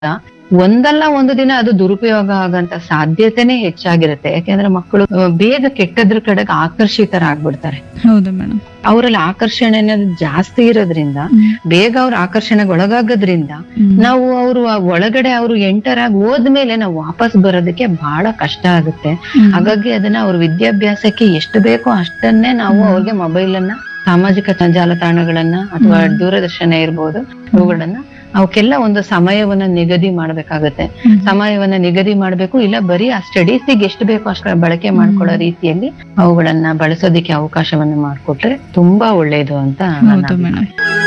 ಒಂದಲ್ಲ ಒಂದು ದಿನ ಅದು ದುರುಪಯೋಗ ಆಗಂತ ಸಾಧ್ಯತೆನೇ ಹೆಚ್ಚಾಗಿರುತ್ತೆ ಯಾಕೆಂದ್ರೆ ಮಕ್ಕಳು ಆ, ಬೇಗ ಕೆಟ್ಟದ್ರ ಕಡೆಗೆ ಆಕರ್ಷಿತರಾಗ್ಬಿಡ್ತಾರೆ ಹೌದು ಮೇಡಮ್ ಅವರಲ್ಲಿ ಆಕರ್ಷಣೆ ಅನ್ನೋದು ಜಾಸ್ತಿ ಇರೋದ್ರಿಂದ ಬೇಗ ಅವ್ರ ಆಕರ್ಷಣೆಗೆ ಒಳಗಾಗೋದ್ರಿಂದ ನಾವು ಅವರು ಒಳಗಡೆ ಅವರು ಎಂಟರ್ ಆಗಿ ಹೋದ್ಮೇಲೆ ನಾವು ವಾಪಸ್ ಬರೋದಕ್ಕೆ ಬಹಳ ಕಷ್ಟ ಆಗುತ್ತೆ ಹಾಗಾಗಿ ಅದನ್ನ ಅವ್ರ ವಿದ್ಯಾಭ್ಯಾಸಕ್ಕೆ ಎಷ್ಟು ಬೇಕೋ ಅಷ್ಟನ್ನೇ ನಾವು ಅವ್ರಿಗೆ ಮೊಬೈಲ್ ಅನ್ನ ಸಾಮಾಜಿಕ ಜಾಲತಾಣಗಳನ್ನ ಅಥವಾ ದೂರದರ್ಶನ ಇರ್ಬೋದು ಅವುಗಳನ್ನ ಅವಕ್ಕೆಲ್ಲ ಒಂದು ಸಮಯವನ್ನ ನಿಗದಿ ಮಾಡ್ಬೇಕಾಗತ್ತೆ ಸಮಯವನ್ನ ನಿಗದಿ ಮಾಡ್ಬೇಕು ಇಲ್ಲ ಬರೀ ಆ ಸ್ಟಡೀಸಿಗೆ ಎಷ್ಟು ಬೇಕೋ ಅಷ್ಟು ಬಳಕೆ ಮಾಡ್ಕೊಳ್ಳೋ ರೀತಿಯಲ್ಲಿ ಅವುಗಳನ್ನ ಬಳಸೋದಿಕ್ಕೆ ಅವಕಾಶವನ್ನ ಮಾಡ್ಕೊಟ್ರೆ ತುಂಬಾ ಒಳ್ಳೇದು ಅಂತ ನನ್ನ ಹೌದು ಮೇಡಮ್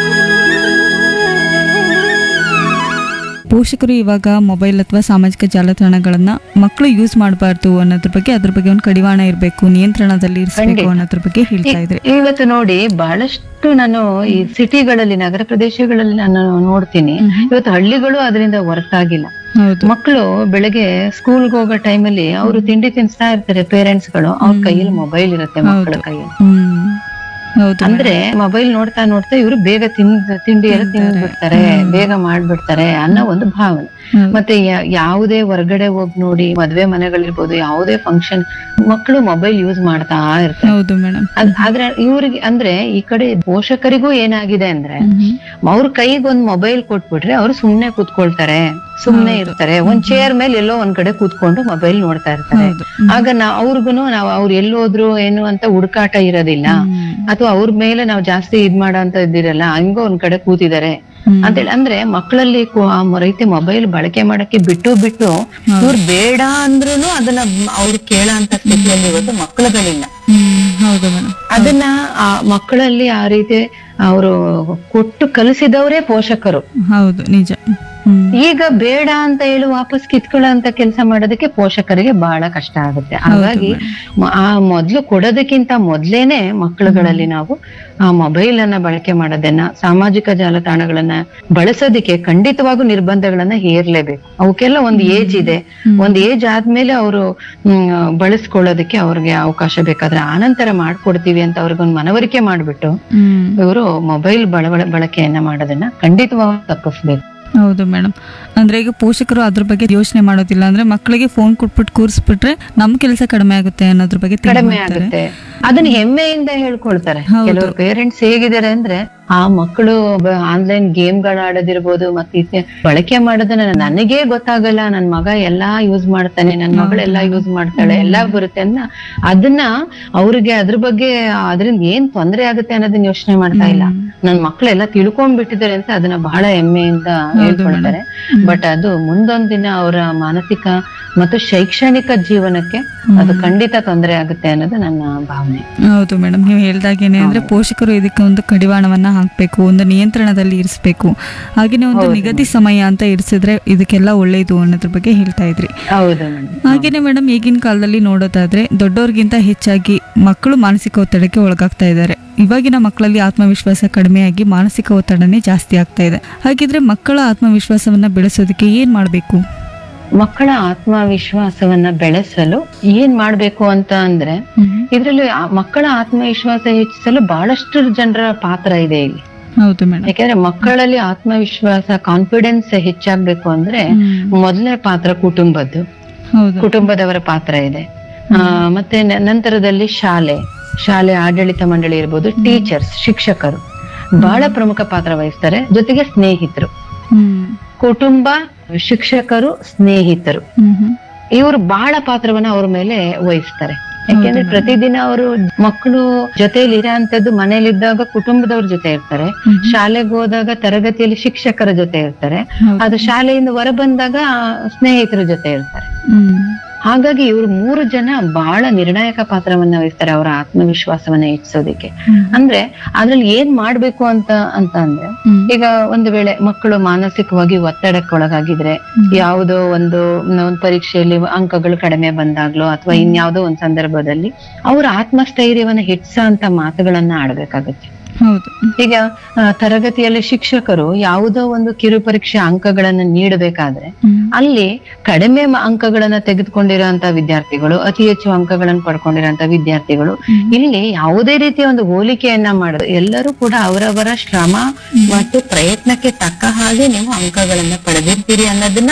ಪೋಷಕರು ಇವಾಗ ಮೊಬೈಲ್ ಅಥವಾ ಸಾಮಾಜಿಕ ಜಾಲತಾಣಗಳನ್ನ ಮಕ್ಕಳು ಯೂಸ್ ಮಾಡಬಾರ್ದು ಅನ್ನೋದ್ರ ಬಗ್ಗೆ ಅದ್ರ ಬಗ್ಗೆ ಒಂದು ಕಡಿವಾಣ ಇರಬೇಕು ನಿಯಂತ್ರಣದಲ್ಲಿ ಇರಿಸಬೇಕು ಖಂಡಿತ. ಅನ್ನೋದ್ರ ಬಗ್ಗೆ ಹೇಳ್ತಾ ಇದ್ರಿ ಇವತ್ತು ನೋಡಿ ಬಹಳಷ್ಟು ನಾನು ಈ ಸಿಟಿಗಳಲ್ಲಿ ನಗರ ಪ್ರದೇಶಗಳಲ್ಲಿ ನಾನು ನೋಡ್ತೀನಿ ಇವತ್ತು ಹಳ್ಳಿಗಳು ಅದರಿಂದ ಹೊರತಾಗಿಲ್ಲ ಹೌದು ಮಕ್ಕಳು ಬೆಳಗ್ಗೆ ಸ್ಕೂಲ್ಗೆ ಹೋಗೋ ಟೈಮಲ್ಲಿ ಅವರು ತಿಂಡಿ ತಿನ್ಸ್ತಾ ಇರ್ತಾರೆ ಪೇರೆಂಟ್ಸ್ ಗಳು ಅವ್ರ ಕೈಯಲ್ಲಿ ಮೊಬೈಲ್ ಇರುತ್ತೆ ಮಕ್ಕಳ ಕೈಯಲ್ಲಿ ಹ್ಮ್ ಹೌದು ಅಂದ್ರೆ ಮೊಬೈಲ್ ನೋಡ್ತಾ ನೋಡ್ತಾ ಇವರು ಬೇಗ ತಿನ್ ತಿಂಡಿ ಎಲ್ಲ ತಿಂದ್ಬಿಡ್ತಾರೆ ಬೇಗ ಮಾಡ್ಬಿಡ್ತಾರೆ ಅನ್ನೋ ಒಂದು ಭಾವನೆ ಹೌದು. ಮತ್ತೆ ಯಾ- ಯಾವುದೇ ಹೊರಗಡೆ ಹೋಗಿ ನೋಡಿ ಮದ್ವೆ ಮನೆಗಳಿರ್ಬೋದು ಯಾವುದೇ ಫಂಕ್ಷನ್ ಮಕ್ಕಳು ಮೊಬೈಲ್ ಯೂಸ್ ಮಾಡ್ತಾ ಇರ್ತಾರೆ ಹೌದು ಮೇಡಮ್ ಅದ್- ಆದ್ರೆ ಇವ್ರಿಗೆ ಅಂದ್ರೆ ಈ ಕಡೆ ಪೋಷಕರಿಗೂ ಏನಾಗಿದೆ ಅಂದ್ರೆ ಅವ್ರ ಕೈಗೆ ಒಂದ್ ಮೊಬೈಲ್ ಕೊಟ್ಬಿಟ್ರೆ ಅವ್ರು ಸುಮ್ನೆ ಕೂತ್ಕೊಳ್ತಾರೆ ಸುಮ್ನೆ ಇರ್ತಾರೆ ಒಂದ್ ಚೇರ್ ಮೇಲೆ ಎಲ್ಲೋ ಒಂದ್ ಕಡೆ ಕೂತ್ಕೊಂಡು ಮೊಬೈಲ್ ನೋಡ್ತಾ ಇರ್ತಾರೆ ಹೌದು ಆಗ ನಾ ಅವ್ರಿಗೂ ನಾವು ಅವ್ರು ಎಲ್ಲೋದ್ರು ಏನು ಅಂತ ಹುಡುಕಾಟ ಇರೋದಿಲ್ಲ ಅಥವಾ ಅವ್ರ ಮೇಲೆ ನಾವು ಜಾಸ್ತಿ ಇದ್ ಮಾಡೋ ಅಂತ ಇದ್ದಿರಲ್ಲ ಹಂಗೋ ಒಂದ್ ಕಡೆ ಕೂತಿದ್ದಾರೆ ಹ್ಮ್. ಅಂತೇಳಿ ಅಂದ್ರೆ ಮಕ್ಕಳಲ್ಲಿ ಕು- ಆ ರೀತಿ ಮೊಬೈಲ್ ಬಳಕೆ ಮಾಡಕ್ಕೆ ಬಿಟ್ಟು ಬಿಟ್ಟು ಇವ್ರು ಬೇಡ ಅಂದ್ರೂ ಅದನ್ನ ಅವ್ರು ಕೇಳೋ ಅಂತ ಸ್ಥಿತಿಯಲ್ಲಿ ಇವತ್ತು ಮಕ್ಕಳುಗಳಿಲ್ಲ ಹ್ಮ್ ಹೌದು ಮೇಡಮ್ ಅದನ್ನ ಆ ಮಕ್ಕಳಲ್ಲಿ ಆ ರೀತಿ ಅವರು ಕೊಟ್ಟು ಕಲಿಸಿದವರೇ ಪೋಷಕರು ಹೌದು ನಿಜ ಹ್ಮ್ ಈಗ ಬೇಡ ಅಂತ ಹೇಳಿ ವಾಪಸ್ ಕಿತ್ಕೊಳ್ಳೋ ಅಂತ ಕೆಲಸ ಮಾಡೋದಕ್ಕೆ ಪೋಷಕರಿಗೆ ಬಹಳ ಕಷ್ಟ ಆಗುತ್ತೆ ಹಾಗಾಗಿ ಮ- ಆ ಮೊದ್ಲು ಕೊಡೋದಕ್ಕಿಂತ ಮೊದ್ಲೇನೆ ಮಕ್ಕಳುಗಳಲ್ಲಿ ನಾವು ಆ ಮೊಬೈಲ್ ಅನ್ನ ಬಳಕೆ ಮಾಡೋದನ್ನ ಸಾಮಾಜಿಕ ಜಾಲತಾಣಗಳನ್ನ ಬಳಸೋದಿಕ್ಕೆ ಖಂಡಿತವಾಗೂ ನಿರ್ಬಂಧಗಳನ್ನ ಹೇರ್ಲೇಬೇಕು ಅವಕ್ಕೆಲ್ಲ ಒಂದು ಏಜ್ ಇದೆ ಒಂದ್ ಏಜ್ ಆದ್ಮೇಲೆ ಅವರು ಬಳಸ್ಕೊಳ್ಳೋದಕ್ಕೆ ಅವ್ರಿಗೆ ಅವಕಾಶ ಬೇಕಾದ್ರೆ ಆನಂತರ ಮಾಡ್ಕೊಡ್ತೀವಿ ಅಂತ ಅವ್ರಿಗೊಂದು ಮನವರಿಕೆ ಮಾಡ್ಬಿಟ್ಟು ಹ್ಮ್ ಇವರು ಮೊಬೈಲ್ ಬಳ ಬಳಕೆಯನ್ನ ಮಾಡೋದನ್ನ ಖಂಡಿತವಾಗೂ ತಪ್ಪಿಸ್ಬೇಕು ಹೌದು ಮೇಡಮ್ ಅಂದ್ರೆ ಈಗ ಪೋಷಕರು ಅದ್ರ ಬಗ್ಗೆ ಯೋಚನೆ ಮಾಡೋದಿಲ್ಲ ಅಂದ್ರೆ ಮಕ್ಕಳಿಗೆ ಫೋನ್ ಕೊಟ್ಬಿಟ್ಟು ಕೂರಿಸ್ಬಿಟ್ರೆ ನಮ್ ಕೆಲಸ ಕಡಿಮೆ ಆಗುತ್ತೆ ಅನ್ನೋದ್ರ ಬಗ್ಗೆ think ಕಡಿಮೆ ಮಾಡ್ತಾರೆ. ಆಗುತ್ತೆ ಅದನ್ನ ಹೆಮ್ಮೆಯಿಂದ ಹೇಳ್ಕೊಳ್ತಾರೆ ಹೌದು. ಕೆಲವರು ಪೇರೆಂಟ್ಸ್ ಹೇಗಿದ್ದಾರೆ ಅಂದ್ರೆ ಆ ಮಕ್ಕಳು ಆನ್ಲೈನ್ ಗೇಮ್ ಗಳ ಆಡೋದಿರ್ಬೋದು ಮತ್ತೆ ಇತ್ಯ- ಬಳಕೆ ಮಾಡೋದನ್ನ ನನಗೇ ಗೊತ್ತಾಗಲ್ಲ ನನ್ ಮಗ ಎಲ್ಲಾ ಯೂಸ್ ಮಾಡ್ತಾನೆ ನನ್ ಮಗಳು ಎಲ್ಲಾ ಯೂಸ್ ಮಾಡ್ತಾಳೆ ಎಲ್ಲಾ ಬರುತ್ತೆ ಅಂತ ಅದನ್ನ ಅವ್ರಿಗೆ ಅದ್ರ ಬಗ್ಗೆ ಅದರಿಂದ ಏನ್ ತೊಂದರೆ ಆಗುತ್ತೆ ಅನ್ನೋದನ್ನ ಯೋಚನೆ ಮಾಡ್ತಾ ಇಲ್ಲ ನನ್ ಮಕ್ಳೆಲ್ಲ ತಿಳ್ಕೊಂಡ್ಬಿಟ್ಟಿದ್ದಾರೆ ಅಂತ ಅದನ್ನ ಬಹಳ ಹೆಮ್ಮೆಯಿಂದ ಹೇಳ್ಕೊಳ್ತಾರೆ ಬಟ್ ಅದು ಮುಂದೊಂದ್ ದಿನ ಅವರ ಮಾನಸಿಕ ಮತ್ತು ಶೈಕ್ಷಣಿಕ ಜೀವನಕ್ಕೆ ಅದು ಖಂಡಿತ ತೊಂದರೆ ಆಗುತ್ತೆ ಅನ್ನೋದು ನನ್ನ ಭಾವನೆ ಹೌದು ಮೇಡಮ್ ನೀವು ಹೇಳ್ದಾಗೇನೆ ಅಂದ್ರೆ ಪೋಷಕರು ಇದಕ್ಕೆ ಒಂದು ಕಡಿವಾಣವನ್ನ ಹಾಕ್ಬೇಕು ಒಂದು ನಿಯಂತ್ರಣದಲ್ಲಿ ಇರಿಸ್ಬೇಕು ಹಾಗೇನೆ ಒಂದು ನಿಗದಿ ಸಮಯ ಅಂತ ಇರಿಸಿದ್ರೆ ಇದಕ್ಕೆಲ್ಲ ಒಳ್ಳೇದು ಅನ್ನೋದ್ರ ಬಗ್ಗೆ ಹೇಳ್ತಾ ಇದ್ರಿ ಹೌದು ಮೇಡಮ್ ಹಾಗೇನೆ ಮೇಡಮ್ ಈಗಿನ ಕಾಲದಲ್ಲಿ ನೋಡೋದಾದ್ರೆ ದೊಡ್ಡವ್ರಿಗಿಂತ ಹೆಚ್ಚಾಗಿ ಮಕ್ಕಳು ಮಾನಸಿಕ ಒತ್ತಡಕ್ಕೆ ಒಳಗಾಗ್ತಾ ಇದ್ದಾರೆ ಇವಾಗಿನ ಮಕ್ಕಳಲ್ಲಿ ಆತ್ಮವಿಶ್ವಾಸ ಕಡಿಮೆಯಾಗಿ ಮಾನಸಿಕ ಒತ್ತಡನೇ ಜಾಸ್ತಿ ಆಗ್ತಾ ಇದೆ ಹಾಗಿದ್ರೆ ಮಕ್ಕಳ ಆತ್ಮವಿಶ್ವಾಸವನ್ನ ಬೆಳೆಸೋದಕ್ಕೆ ಏನ್ ಮಾಡಬೇಕು ಮಕ್ಕಳ ಆತ್ಮವಿಶ್ವಾಸವನ್ನ ಬೆಳೆಸಲು ಏನ್ ಮಾಡ್ಬೇಕು ಅಂತ ಅಂದ್ರೆ ಇದ್ರಲ್ಲಿ ಆ ಮಕ್ಕಳ ಆತ್ಮವಿಶ್ವಾಸ ಹೆಚ್ಚಿಸಲು ಬಹಳಷ್ಟು ಜನರ ಪಾತ್ರ ಇದೆ ಇಲ್ಲಿ ಹೌದು ಮೇಡಮ್ ಯಾಕೆಂದ್ರೆ ಮಕ್ಕಳಲ್ಲಿ ಆತ್ಮವಿಶ್ವಾಸ ಕಾನ್ಫಿಡೆನ್ಸ್ ಹೆಚ್ಚಾಗ್ಬೇಕು ಅಂದ್ರೆ ಮೊದಲನೇ ಪಾತ್ರ ಕುಟುಂಬದ್ದು ಹೌದು ಕುಟುಂಬದವರ ಪಾತ್ರ ಇದೆ ಆ, ಮತ್ತೆ ನ- ನಂತರದಲ್ಲಿ ಶಾಲೆ ಶಾಲೆ ಆಡಳಿತ ಮಂಡಳಿ ಇರ್ಬೋದು ಟೀಚರ್ಸ್ ಶಿಕ್ಷಕರು ಬಹಳ ಪ್ರಮುಖ ಪಾತ್ರ ವಹಿಸ್ತಾರೆ ಜೊತೆಗೆ ಸ್ನೇಹಿತರು ಹ್ಮ್ ಕುಟುಂಬ ಶಿಕ್ಷಕರು ಸ್ನೇಹಿತರು ಹ್ಮ್ ಹ್ಮ್ ಇವರು ಬಹಳ ಪಾತ್ರವನ್ನ ಅವ್ರ ಮೇಲೆ ವಹಿಸ್ತಾರೆ ಯಾಕೆಂದ್ರೆ ಪ್ರತಿದಿನ ಅವರು ಮಕ್ಕಳು ಜೊತೆಲಿ ಇರೋಂಥದ್ದು ಮನೇಲಿದ್ದಾಗ ಕುಟುಂಬದವ್ರ ಜೊತೆ ಇರ್ತಾರೆ ಶಾಲೆಗೆ ಹೋದಾಗ ತರಗತಿಯಲ್ಲಿ ಶಿಕ್ಷಕರ ಜೊತೆ ಇರ್ತಾರೆ ಹೌದು. ಅದು ಶಾಲೆಯಿಂದ ಹೊರ ಬಂದಾಗ ಸ್ನೇಹಿತರ ಜೊತೆ ಇರ್ತಾರೆ ಹ್ಮ್ ಹಾಗಾಗಿ ಇವ್ರು ಮೂರು ಜನ ಬಹಳ ನಿರ್ಣಾಯಕ ಪಾತ್ರವನ್ನ ವಹಿಸ್ತಾರೆ ಅವರ ಆತ್ಮವಿಶ್ವಾಸವನ್ನ ಹೆಚ್ಚಿಸೋದಕ್ಕೆ ಅಂದ್ರೆ ಅದ್ರಲ್ಲಿ ಏನ್ ಮಾಡ್ಬೇಕು ಅಂತ ಅಂತ ಅಂದ್ರೆ ಹ್ಮ್. ಈಗ ಒಂದು ವೇಳೆ ಮಕ್ಕಳು ಮಾನಸಿಕವಾಗಿ ಒತ್ತಡಕ್ಕೊಳಗಾಗಿದ್ರೆ ಯಾವುದೋ ಒಂದು ಒಂದು ಪರೀಕ್ಷೆಯಲ್ಲಿ ಅಂಕಗಳು ಕಡಿಮೆ ಬಂದಾಗ್ಲೋ ಅಥವಾ ಇನ್ಯಾವುದೋ ಒಂದು ಸಂದರ್ಭದಲ್ಲಿ ಅವ್ರ ಆತ್ಮಸ್ಥೈರ್ಯವನ್ನ ಹೆಚ್ಚಿಸೋ ಅಂತ ಮಾತುಗಳನ್ನ ಆಡ್ಬೇಕಾಗತ್ತೆ ಹೌದು ಈಗ ಆ, ತರಗತಿಯಲ್ಲಿ ಶಿಕ್ಷಕರು ಯಾವುದೋ ಒಂದು ಕಿರು ಪರೀಕ್ಷೆ ಅಂಕಗಳನ್ನು ನೀಡಬೇಕಾದ್ರೆ ಅಲ್ಲಿ ಕಡಿಮೆ ಮ- ಅಂಕಗಳನ್ನ ತೆಗೆದುಕೊಂಡಿರುವಂತ ವಿದ್ಯಾರ್ಥಿಗಳು ಅತಿ ಹೆಚ್ಚು ಅಂಕಗಳನ್ನು ಪಡ್ಕೊಂಡಿರುವಂತ ವಿದ್ಯಾರ್ಥಿಗಳು ಇಲ್ಲಿ ಯಾವುದೇ ರೀತಿಯ ಒಂದು ಹೋಲಿಕೆಯನ್ನ ಮಾಡೋದು ಎಲ್ಲರೂ ಕೂಡ ಅವರವರ ಶ್ರಮ ಮತ್ತು ಪ್ರಯತ್ನಕ್ಕೆ ತಕ್ಕ ಹಾಗೆ ನೀವು ಅಂಕಗಳನ್ನ ಪಡೆದಿರ್ತೀರಿ ಅನ್ನೋದನ್ನ